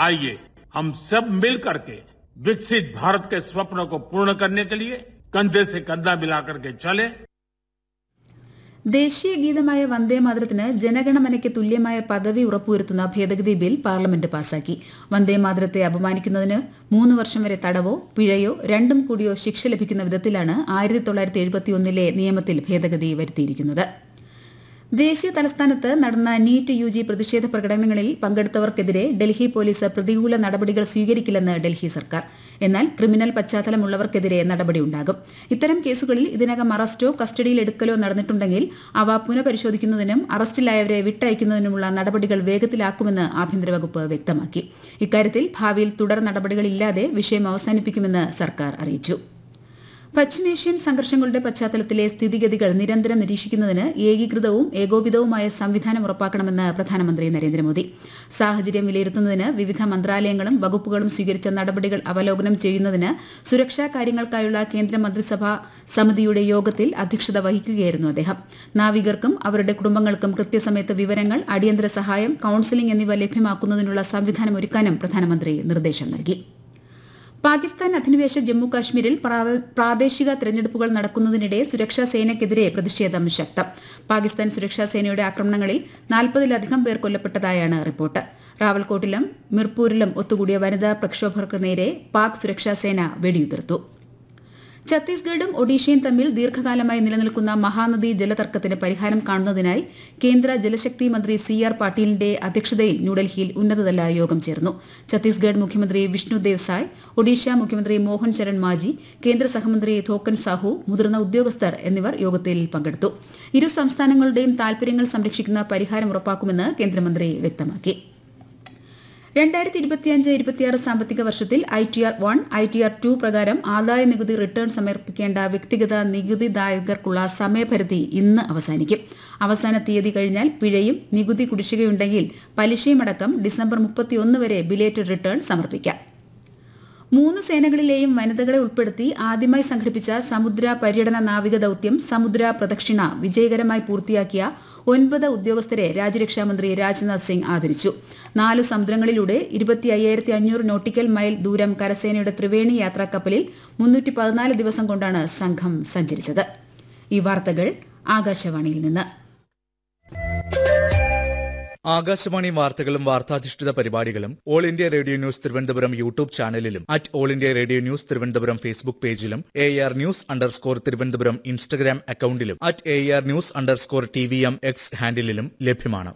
आइए हम सब मिल करके विकसित भारत के स्वप्न को पूर्ण करने के लिए कंधे से कंधा मिलाकर के चले ദേശീയ ഗീതമായ വന്ദേ മാതരത്തിന് ജനഗണമനയ്ക്ക് തുല്യമായ പദവി ഉറപ്പുവരുത്തുന്ന ഭേദഗതി ബിൽ പാർലമെന്റ് പാസാക്കി വന്ദേ മാതരത്തെ അപമാനിക്കുന്നതിന് മൂന്ന് വർഷം വരെ തടവോ പിഴയോ രണ്ടും കൂടിയോ ശിക്ഷ ലഭിക്കുന്ന വിധത്തിലാണ് ആയിരത്തി തൊള്ളായിരത്തി എഴുപത്തിയൊന്നിലെ നിയമത്തിൽ ഭേദഗതി വരുത്തിയിരിക്കുന്നത് ദേശീയ തലസ്ഥാനത്ത് നടന്ന നീറ്റ് യു ജി പ്രതിഷേധ പ്രകടനങ്ങളിൽ പങ്കെടുത്തവർക്കെതിരെ ഡൽഹി പോലീസ് പ്രതികൂല നടപടികൾ സ്വീകരിക്കില്ലെന്ന് ഡൽഹി സർക്കാർ എന്നാൽ ക്രിമിനൽ പശ്ചാത്തലമുള്ളവർക്കെതിരെ നടപടിയുണ്ടാകും ഇത്തരം കേസുകളിൽ ഇതിനകം അറസ്റ്റോ കസ്റ്റഡിയിലെടുക്കലോ നടന്നിട്ടുണ്ടെങ്കിൽ അവ പുനഃപരിശോധിക്കുന്നതിനും അറസ്റ്റിലായവരെ വിട്ടയക്കുന്നതിനുമുള്ള നടപടികൾ വേഗത്തിലാക്കുമെന്ന് ആഭ്യന്തര വകുപ്പ് വ്യക്തമാക്കി ഇക്കാര്യത്തിൽ ഭാവിയിൽ തുടർ നടപടികളില്ലാതെ വിഷയം അവസാനിപ്പിക്കുമെന്ന് സർക്കാർ അറിയിച്ചു പശ്ചിമേഷ്യൻ സംഘർഷങ്ങളുടെ പശ്ചാത്തലത്തിലെ സ്ഥിതിഗതികൾ നിരന്തരം നിരീക്ഷിക്കുന്നതിന് ഏകീകൃതവും ഏകോപിതവുമായ സംവിധാനം ഉറപ്പാക്കണമെന്ന് പ്രധാനമന്ത്രി നരേന്ദ്രമോദി സാഹചര്യം വിലയിരുത്തുന്നതിന് വിവിധ മന്ത്രാലയങ്ങളും വകുപ്പുകളും സ്വീകരിച്ച നടപടികൾ അവലോകനം ചെയ്യുന്നതിന് സുരക്ഷാ കാര്യങ്ങൾക്കായുള്ള കേന്ദ്ര മന്ത്രിസഭാ സമിതിയുടെ യോഗത്തിൽ അധ്യക്ഷത വഹിക്കുകയായിരുന്നു അദ്ദേഹം നാവികർക്കും അവരുടെ കുടുംബങ്ങൾക്കും കൃത്യസമയത്ത് വിവരങ്ങൾ അടിയന്തര സഹായം കൌൺസിലിംഗ് എന്നിവ ലഭ്യമാക്കുന്നതിനുള്ള സംവിധാനം ഒരുക്കാനും പ്രധാനമന്ത്രി നിർദ്ദേശം നൽകി പാകിസ്ഥാൻ അധിനിവേശ ജമ്മു കാശ്മീരിൽ പ്രാദേശിക തെരഞ്ഞെടുപ്പുകൾ നടക്കുന്നതിനിടെ സുരക്ഷാ സേനയ്ക്കെതിരെ പ്രതിഷേധം ശക്തം പാകിസ്ഥാൻ സുരക്ഷാ സേനയുടെ ആക്രമണങ്ങളിൽ നാൽപ്പതിലധികം പേർ കൊല്ലപ്പെട്ടതായാണ് റിപ്പോർട്ട് റാവൽകോട്ടിലും മിർപൂരിലും ഒത്തുകൂടിയ വനിതാ പ്രക്ഷോഭകർക്ക് നേരെ പാക് സുരക്ഷാ സേന വെടിയുതിർത്തു ഛത്തീസ്ഗഡും ഒഡീഷയും തമ്മിൽ ദീർഘകാലമായി നിലനിൽക്കുന്ന മഹാനദി ജലതർക്കത്തിന് പരിഹാരം കാണുന്നതിനായി കേന്ദ്ര ജലശക്തി മന്ത്രി സി ആർ പാട്ടീലിന്റെ അധ്യക്ഷതയിൽ ന്യൂഡൽഹിയിൽ ഉന്നതതല യോഗം ചേർന്നു ഛത്തീസ്ഗഡ് മുഖ്യമന്ത്രി വിഷ്ണു ദേവ് സായ് ഒഡീഷ മുഖ്യമന്ത്രി മോഹൻ ചരൺ മാജി കേന്ദ്ര സഹമന്ത്രി ഥോക്കൻ സാഹു മുതിർന്ന ഉദ്യോഗസ്ഥർ എന്നിവർ യോഗത്തിൽ പങ്കെടുത്തു ഇരു സംസ്ഥാനങ്ങളുടെയും താൽപര്യങ്ങൾ സംരക്ഷിക്കുന്ന പരിഹാരം ഉറപ്പാക്കുമെന്ന് കേന്ദ്രമന്ത്രി വ്യക്തമാക്കി രണ്ടായിരത്തി ഇരുപത്തിയഞ്ച് ഇരുപത്തിയാറ് സാമ്പത്തിക വർഷത്തിൽ I T R one I T R two പ്രകാരം ആദായ നികുതി റിട്ടേൺ സമർപ്പിക്കേണ്ട വ്യക്തിഗത നികുതിദായകർക്കുള്ള സമയപരിധി ഇന്ന് അവസാനിക്കും അവസാന തീയതി കഴിഞ്ഞാൽ പിഴയും നികുതി കുടിശ്ശികയുണ്ടെങ്കിൽ പലിശയുമടക്കം ഡിസംബർ മുപ്പത്തിയൊന്ന് വരെ ബിലേറ്റഡ് റിട്ടേൺ സമർപ്പിക്കാം മൂന്ന് സേനകളിലെയും വനിതകളെ ഉൾപ്പെടുത്തി ആദ്യമായി സംഘടിപ്പിച്ച സമുദ്ര പര്യടന നാവിക ദൌത്യം സമുദ്ര പ്രദക്ഷിണ വിജയകരമായി പൂർത്തിയാക്കിയ ഒൻപത് ഉദ്യോഗസ്ഥരെ രാജ്യരക്ഷാമന്ത്രി രാജ്നാഥ് സിംഗ് ആദരിച്ചു നാല് സമുദ്രങ്ങളിലൂടെ ഇരുപത്തി അയ്യായിരത്തി അഞ്ഞൂറ് നോട്ടിക്കൽ മൈൽ ദൂരം കരസേനയുടെ ത്രിവേണി യാത്രാ കപ്പലിൽ മുന്നൂറ്റി പതിനാല് ദിവസം കൊണ്ടാണ് സംഘം സഞ്ചരിച്ചത് ഈ വാർത്തകൾ ആകാശവാണിയിൽ നിന്ന് ആകാശവാണി വാർത്തകളും വാർത്താധിഷ്ഠിത പരിപാടികളും All India Radio News Thiruvananthapuram YouTube ചാനലിലും at All India Radio News Thiruvananthapuram Facebook പേജിലും A R news underscore Thiruvananthapuram Instagram അക്കൌണ്ടിലും at A R news underscore T V M X ഹാൻഡിലും ലഭ്യമാണ്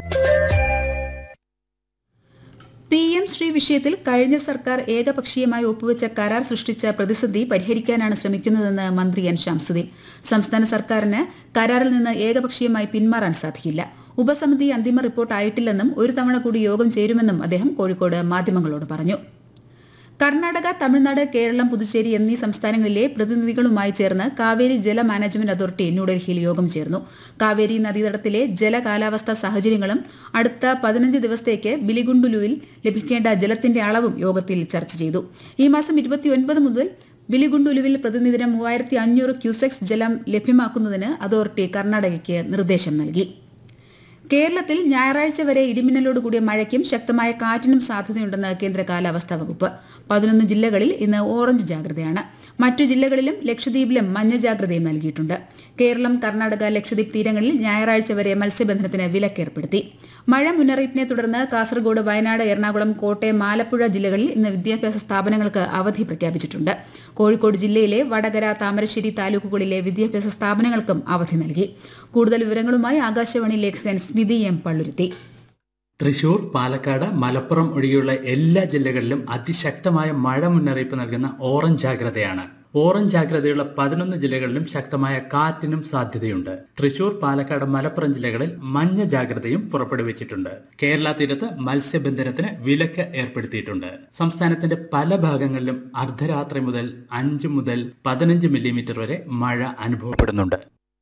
പി എം ശ്രീ വിഷയത്തിൽ കഴിഞ്ഞ സർക്കാർ ഏകപക്ഷീയമായി ഒപ്പുവെച്ച കരാർ സൃഷ്ടിച്ച പ്രതിസന്ധി പരിഹരിക്കാനാണ് ശ്രമിക്കുന്നതെന്ന് മന്ത്രി എൻ ഷംസുദ്ദീൻ സംസ്ഥാന സർക്കാരിന് കരാറിൽ നിന്ന് ഏകപക്ഷീയമായി പിന്മാറാൻ സാധിക്കില്ല ഉപസമിതി അന്തിമ റിപ്പോർട്ട് ആയിട്ടില്ലെന്നും ഒരു തവണ കൂടി യോഗം ചേരുമെന്നും അദ്ദേഹം കോഴിക്കോട് മാധ്യമങ്ങളോട് പറഞ്ഞു കർണാടക തമിഴ്നാട് കേരളം പുതുച്ചേരി എന്നീ സംസ്ഥാനങ്ങളിലെ പ്രതിനിധികളുമായി ചേർന്ന് കാവേരി ജല മാനേജ്മെന്റ് അതോറിറ്റി ന്യൂഡൽഹിയിൽ യോഗം ചേർന്നു കാവേരി നദീതടത്തിലെ ജല കാലാവസ്ഥാ സാഹചര്യങ്ങളും അടുത്ത പതിനഞ്ച് ദിവസത്തേക്ക് ബിലിഗുണ്ടുലുവിൽ ലഭിക്കേണ്ട ജലത്തിന്റെ അളവും യോഗത്തിൽ ചർച്ച ചെയ്തു ഈ മാസം ഇരുപത്തിയൊൻപത് മുതൽ ബിലിഗുണ്ടുലുവിൽ പ്രതിനിധിനം മൂവായിരത്തി അഞ്ഞൂറ് ക്യൂസെക്സ് ജലം ലഭ്യമാക്കുന്നതിന് അതോറിറ്റി കർണാടകയ്ക്ക് നിർദ്ദേശം നൽകി കേരളത്തിൽ ഞായറാഴ്ച വരെ ഇടിമിന്നലോട് കൂടിയ മഴയ്ക്കും ശക്തമായ കാറ്റിനും സാധ്യതയുണ്ടെന്ന് കേന്ദ്ര കാലാവസ്ഥാ വകുപ്പ് പതിനൊന്ന് ജില്ലകളിൽ ഇന്ന് ഓറഞ്ച് ജാഗ്രതയാണ് മറ്റു ജില്ലകളിലും ലക്ഷദ്വീപിലും മഞ്ഞ ജാഗ്രതയും നൽകിയിട്ടുണ്ട് കേരളം കർണാടക ലക്ഷദ്വീപ് തീരങ്ങളിൽ ഞായറാഴ്ച വരെ മത്സ്യബന്ധനത്തിന് വിലക്കേർപ്പെടുത്തി മഴ മുന്നറിയിപ്പിനെ തുടർന്ന് കാസർഗോഡ് വയനാട് എറണാകുളം കോട്ടയം ആലപ്പുഴ ജില്ലകളിൽ ഇന്ന് വിദ്യാഭ്യാസ സ്ഥാപനങ്ങൾക്ക് അവധി പ്രഖ്യാപിച്ചിട്ടുണ്ട് കോഴിക്കോട് ജില്ലയിലെ വടകര താമരശ്ശേരി താലൂക്കുകളിലെ വിദ്യാഭ്യാസ സ്ഥാപനങ്ങൾക്കും അവധി നൽകി കൂടുതൽ വിവരങ്ങളുമായി ആകാശവാണി ലേഖകൻ സ്മിതി എം പള്ളുരുത്തി തൃശൂർ പാലക്കാട് മലപ്പുറം ഒഴികെയുള്ള എല്ലാ ജില്ലകളിലും അതിശക്തമായ മഴ മുന്നറിയിപ്പ് നൽകുന്ന ഓറഞ്ച് ജാഗ്രതയാണ് ഓറഞ്ച് ജാഗ്രതയുള്ള പതിനൊന്ന് ജില്ലകളിലും ശക്തമായ കാറ്റിനും സാധ്യതയുണ്ട് തൃശൂർ പാലക്കാട് മലപ്പുറം ജില്ലകളിൽ മഞ്ഞ ജാഗ്രതയും പുറപ്പെടുവിച്ചിട്ടുണ്ട് കേരള തീരത്ത് മത്സ്യബന്ധനത്തിന് വിലക്ക് ഏർപ്പെടുത്തിയിട്ടുണ്ട് സംസ്ഥാനത്തിന്റെ പല ഭാഗങ്ങളിലും അർദ്ധരാത്രി മുതൽ അഞ്ച് മുതൽ പതിനഞ്ച് മില്ലിമീറ്റർ വരെ മഴ അനുഭവപ്പെടുന്നുണ്ട്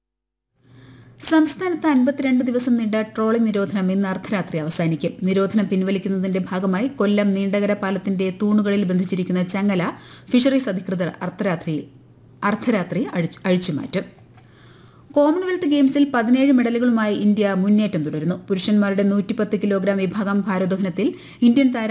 സംസ്ഥാനത്ത് അൻപത്തിരണ്ട് ദിവസം നീണ്ട ട്രോളിംഗ് നിരോധനം ഇന്ന് അർദ്ധരാത്രി അവസാനിക്കും നിരോധനം പിൻവലിക്കുന്നതിന്റെ ഭാഗമായി കൊല്ലം നീണ്ടകര പാലത്തിന്റെ തൂണുകളിൽ ബന്ധിച്ചിരിക്കുന്ന ചങ്ങല ഫിഷറീസ് അധികൃതർ അർദ്ധരാത്രി അർദ്ധരാത്രി അഴിച്ചു അഴിച്ചുമാറ്റും കോമൺവെൽത്ത് ഗെയിംസിൽ പതിനേഴ് മെഡലുകളുമായി ഇന്ത്യ മുന്നേറ്റം തുടരുന്നു പുരുഷന്മാരുടെ നൂറ്റിപ്പത്ത് കിലോഗ്രാം വിഭാഗം ഭാരോദ്വഹനത്തിൽ ഇന്ത്യൻ താരം